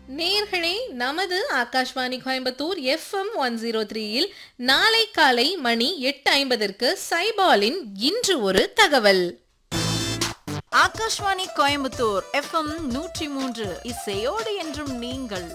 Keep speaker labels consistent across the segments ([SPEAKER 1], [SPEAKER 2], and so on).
[SPEAKER 1] நேர்களே நமது Akashvani Coimbatore FM one zero த்ரீயில் நாளை காலை மணி எட்டு ஐம்பதற்கு சைபாலின் இன்று ஒரு தகவல்
[SPEAKER 2] ஆகாஷ்வாணி கோயம்புத்தூர் எஃப்எம் நூற்றி மூன்று இசையோடு என்றும் நீங்கள்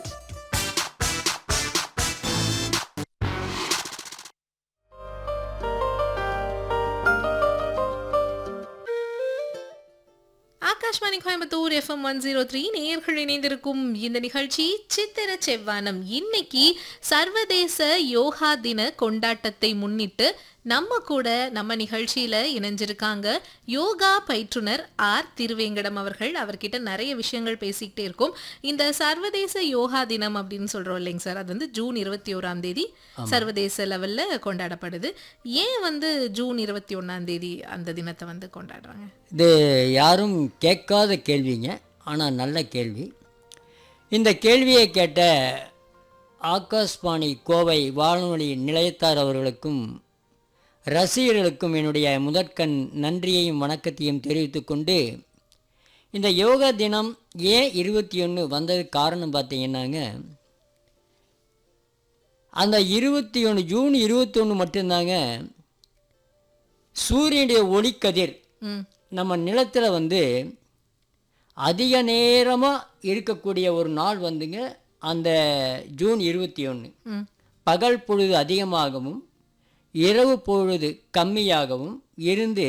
[SPEAKER 1] Akashvani Coimbatore FM one zero three நேயர்கள் இணைந்திருக்கும் இந்த நிகழ்ச்சி சித்திர செவ்வானம் இன்னைக்கு சர்வதேச யோகா தின கொண்டாட்டத்தை முன்னிட்டு நம்ம கூட நம்ம நிகழ்ச்சியில இணைஞ்சிருக்காங்க யோகா பயிற்றுனர் ஆர் திருவேங்கடம் அவர்கள் அவர்கிட்ட நிறைய விஷயங்கள் பேசிக்கிட்டே இருக்கோம் இந்த சர்வதேச யோகா தினம் அப்படின்னு சொல்றோம் இல்லைங்க சார் அது வந்து ஜூன் இருபத்தி ஓராம் தேதி சர்வதேச லெவல்ல கொண்டாடப்படுது ஏன் வந்து ஜூன் இருபத்தி ஒன்னாம் தேதி அந்த தினத்தை வந்து கொண்டாடுறாங்க
[SPEAKER 3] இது யாரும் கேட்காத கேள்விங்க ஆனால் நல்ல கேள்வி இந்த கேள்வியை கேட்ட ஆகாஷ்வாணி கோவை வானொலி நிலையத்தார் அவர்களுக்கும் ரசிகர்களுக்கும் என்னுடைய முதற்கண் நன்றியையும் வணக்கத்தையும் தெரிவித்துக்கொண்டு இந்த யோகா தினம் ஏன் இருபத்தி ஒன்று வந்ததுக்கு காரணம் பார்த்தீங்கன்னாங்க அந்த இருபத்தி ஒன்று ஜூன் இருபத்தொன்று மட்டும்தாங்க சூரியனுடைய ஒளிக்கதிர்
[SPEAKER 1] ம்
[SPEAKER 3] நம்ம நிலத்தில் வந்து அதிக நேரமாக இருக்கக்கூடிய ஒரு நாள் வந்துங்க அந்த ஜூன் இருபத்தி ஒன்று
[SPEAKER 1] ம்
[SPEAKER 3] பகல் பொழுது அதிகமாகவும் இரவு பொழுது கம்மியாகவும் இருந்து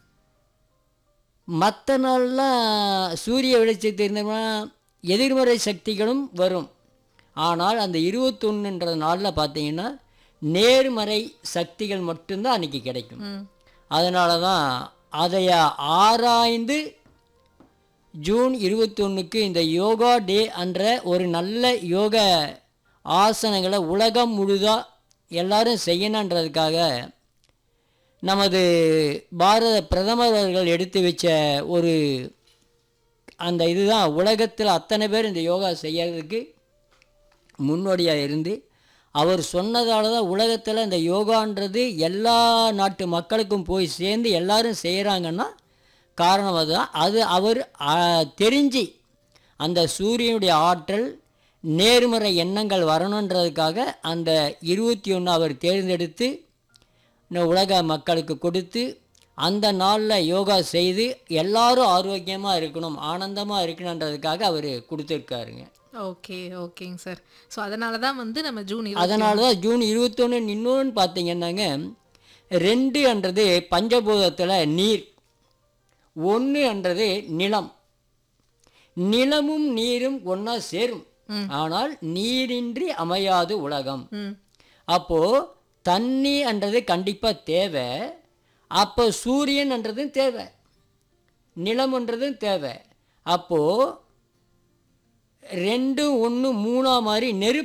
[SPEAKER 3] மற்ற நாள்லாம் சூரிய வெளிச்சத்து இருந்தோம்னா எதிர்மறை சக்திகளும் வரும் ஆனால் அந்த இருபத்தொன்னுன்ற நாளில் பார்த்தீங்கன்னா நேர்மறை சக்திகள் மட்டும்தான் அன்றைக்கி கிடைக்கும்
[SPEAKER 1] ம்
[SPEAKER 3] அதனால தான் அதை ஆராய்ந்து ஜூன் இருபத்தொன்றுக்கு இந்த யோகா டே என்ற ஒரு நல்ல யோக ஆசனங்களை உலகம் முழுதாக எல்லாரும் செய்யணுன்றதுக்காக நமது பாரத பிரதமர் அவர்கள் எடுத்து வச்ச ஒரு அந்த இதுதான் உலகத்தில் அத்தனை பேர் இந்த யோகா செய்யறதுக்கு முன்னோடியாக இருந்து அவர் சொன்னதால தான் உலகத்தில் இந்த யோகான்றது எல்லா நாட்டு மக்களுக்கும் போய் சேர்ந்து எல்லாரும் செய்கிறாங்கன்னா காரணம் அதுதான் அது அவர் ஆ, தெரிஞ்சு அந்த சூரியனுடைய ஆற்றல் நேர்மறை எண்ணங்கள் வரணுன்றதுக்காக அந்த இருபத்தி ஒன்று அவர் தேர்ந்தெடுத்து இந்த உலக மக்களுக்கு கொடுத்து அந்த நாளில் யோகா செய்து எல்லாரும் ஆரோக்கியமாக இருக்கணும் ஆனந்தமாக இருக்கணுன்றதுக்காக அவர் கொடுத்துருக்காருங்க
[SPEAKER 1] ஓகே ஓகேங்க சார் ஸோ அதனால தான் வந்து நம்ம ஜூன் இருபத்தி
[SPEAKER 3] அதனால தான் ஜூன் இருபத்தொன்று இன்னொன்று பார்த்தீங்கன்னாங்க ரெண்டுன்றது பஞ்சபூதத்தில் நீர் ஒன்றுன்றது நிலம் நிலமும் நீரும் ஒன்றா சேரும் ஆனால் நீரின்றி அமையாது உலகம்
[SPEAKER 1] ம்
[SPEAKER 3] அப்போது தண்ணின்றது கண்டிப்பாக தேவை அப்போ சூரியன்ன்றதும் தேவை நிலம்ன்றதும் தேவை அப்போது ரெண்டு ஒன்று மூணா மாதிரி நெருப்பு